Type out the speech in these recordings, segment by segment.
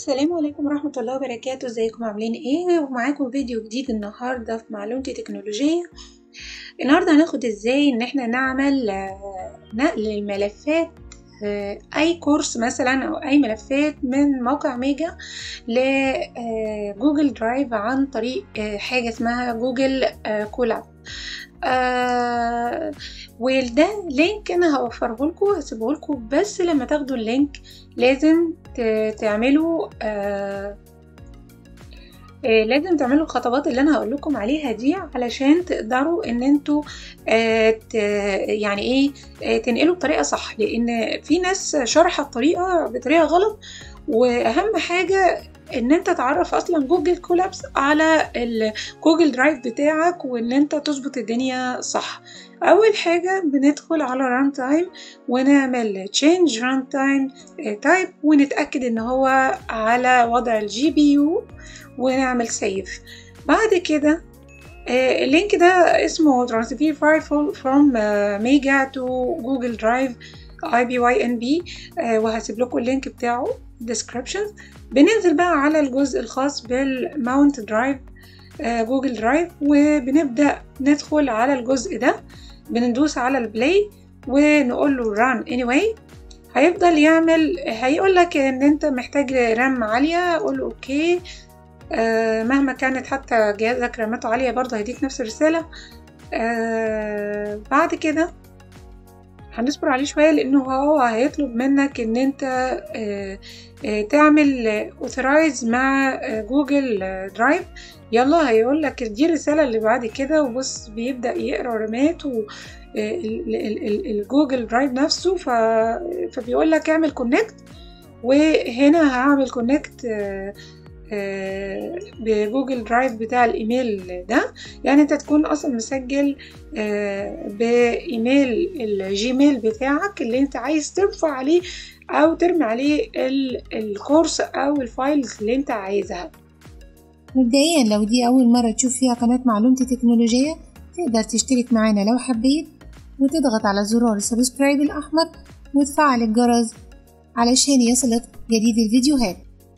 السلام عليكم ورحمة الله وبركاته ازيكم عاملين ايه ومعاكم فيديو جديد النهاردة في معلومتي تكنولوجية النهاردة هناخد ازاي ان احنا نعمل آه، نقل الملفات آه، اي كورس مثلا او اي ملفات من موقع ميجا لجوجل درايف عن طريق آه، حاجة اسمها جوجل آه، كولاب آه وده لينك انا هوفره لكم هسيبه لكم بس لما تاخدوا اللينك لازم ت- تعملوا آه آه، لازم تعملوا الخطوات اللي انا هقول لكم عليها دي علشان تقدروا ان انتوا آه ت- يعني ايه آه تنقلوا بطريقه صح لان في ناس شرحت الطريقه بطريقه غلط واهم حاجه ان انت تعرف اصلا جوجل كولابس على الجوجل درايف بتاعك وان انت تظبط الدنيا صح اول حاجه بندخل على ران تايم ونعمل change run time تايب ونتاكد ان هو على وضع الجي بي يو ونعمل سيف بعد كده آه، اللينك ده اسمه transfer file from آه، mega to google drive IBYNB آه، وهسيب لكم اللينك بتاعه description بننزل بقى على الجزء الخاص بالماونت درايف جوجل درايف وبنبدأ ندخل على الجزء ده بندوس على البلاي ونقول له run anyway هيفضل يعمل هيقول لك ان انت محتاج رام عالية اقول له اوكي آه مهما كانت حتى جهازك راماته عالية برضه هيديك نفس الرسالة آه بعد كده هنصبر عليه شوية لأنه هو هيطلب منك إن أنت آه آه تعمل اوثرايز مع آه جوجل درايف يلا هيقول لك دي الرسالة اللي بعد كده وبص بيبدأ يقرا رامات و الجوجل درايف نفسه ف... فبيقول لك اعمل كونكت وهنا هعمل كونكت بجوجل درايف بتاع الايميل ده يعني انت تكون اصلا مسجل آه، بايميل الجيميل بتاعك اللي انت عايز ترفع عليه او ترمي عليه ال- الكورس او الفايلز اللي انت عايزها مبدئيا لو دي أول مرة تشوف فيها قناة معلومتي تكنولوجية تقدر تشترك معانا لو حبيت وتضغط على زرار السبسكرايب الأحمر وتفعل الجرس علشان يصلك جديد الفيديوهات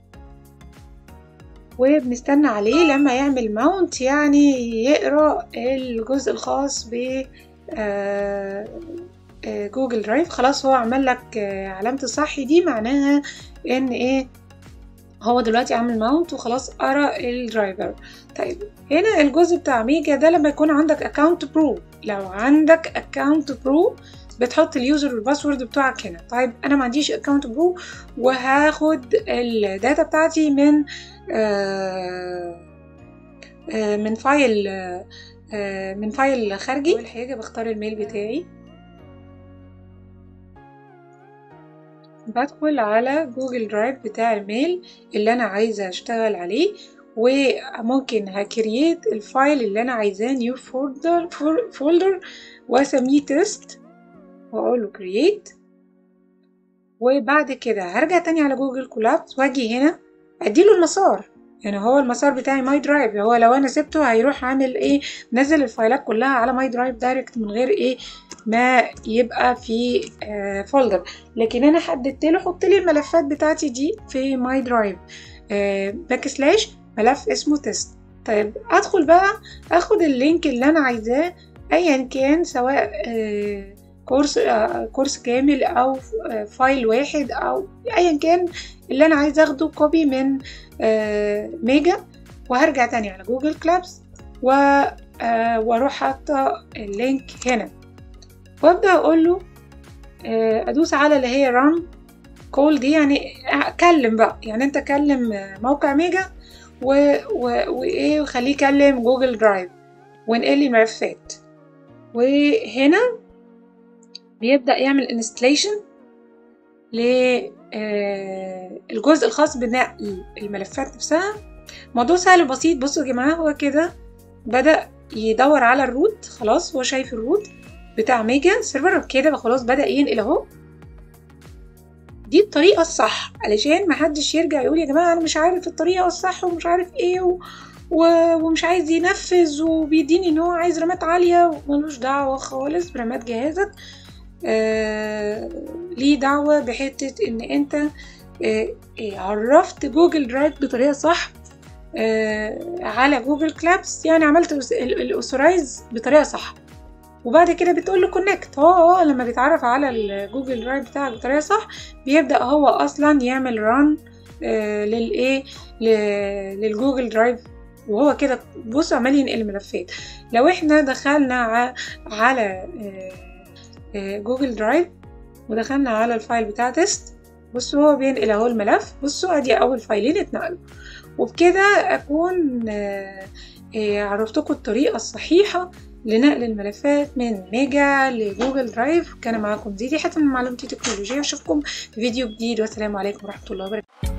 وبنستنى عليه لما يعمل ماونت يعني يقرا الجزء الخاص ب آه، آه، جوجل درايف خلاص هو عمل لك آه، علامة الصح دي معناها ان ايه هو دلوقتي عامل ماونت وخلاص قرا الدرايفر طيب هنا الجزء بتاع ميجا ده لما يكون عندك اكونت برو لو عندك اكونت برو بتحط اليوزر والباسورد بتوعك هنا طيب انا ما عنديش اكونت برو وهاخد الداتا بتاعتي من آه آه من فايل آه من فايل خارجي اول حاجه بختار الميل بتاعي بدخل على جوجل درايف بتاع الميل اللي انا عايزه اشتغل عليه وممكن هكرييت الفايل اللي انا عايزاه نيو فولدر فولدر واسميه تيست واقول له كرييت وبعد كده هرجع تاني على جوجل كولابس واجي هنا اديله المسار يعني هو المسار بتاعي ماي درايف هو لو انا سبته هيروح عامل ايه نزل الفايلات كلها على ماي درايف دايركت من غير ايه ما يبقى في آه فولدر لكن انا حددت له حط لي الملفات بتاعتي دي في ماي درايف آه باك سلاش ملف اسمه تيست طيب ادخل بقى اخد اللينك اللي انا عايزاه ايا كان سواء آه كورس آه كورس كامل او آه فايل واحد او ايا كان اللي انا عايزه اخده كوبي من آه ميجا وهرجع تاني على جوجل كلابس و آه واروح حاطه اللينك هنا وابدا اقول له آه ادوس على اللي هي run كول دي يعني اكلم بقى يعني انت كلم موقع ميجا و... و... وايه وخليه يكلم جوجل درايف وانقل لي ملفات وهنا بيبدأ يعمل انستليشن للجزء الخاص بنقل الملفات نفسها موضوع سهل وبسيط بصوا يا جماعة هو كده بدأ يدور على الروت خلاص هو شايف الروت بتاع ميجا سيرفر كده خلاص بدأ ينقل اهو دي الطريقة الصح علشان محدش يرجع يقول يا جماعة أنا مش عارف الطريقة الصح ومش عارف ايه و... و... ومش عايز ينفذ وبيديني ان هو عايز رامات عالية وملوش دعوة خالص برامات جهازك آه... ليه دعوة بحتة ان انت آه... إيه عرفت جوجل درايف بطريقة صح آه على جوجل كلابس يعني عملت الاوثورايز بطريقة صح وبعد كده بتقول له كونكت هو هو لما بيتعرف على الجوجل درايف بتاعك بطريقة صح بيبدأ هو أصلا يعمل ران آه للإيه للجوجل درايف وهو كده بص عمال ينقل ملفات لو احنا دخلنا على جوجل درايف ودخلنا على الفايل بتاع تيست بصوا هو بينقل اهو الملف بصوا ادي اول فايلين اتنقلوا وبكده اكون عرفتكم الطريقة الصحيحة لنقل الملفات من ميجا لجوجل درايف كان معاكم زيدي حاتم من معلومتي تكنولوجيا اشوفكم في فيديو جديد والسلام عليكم ورحمة الله وبركاته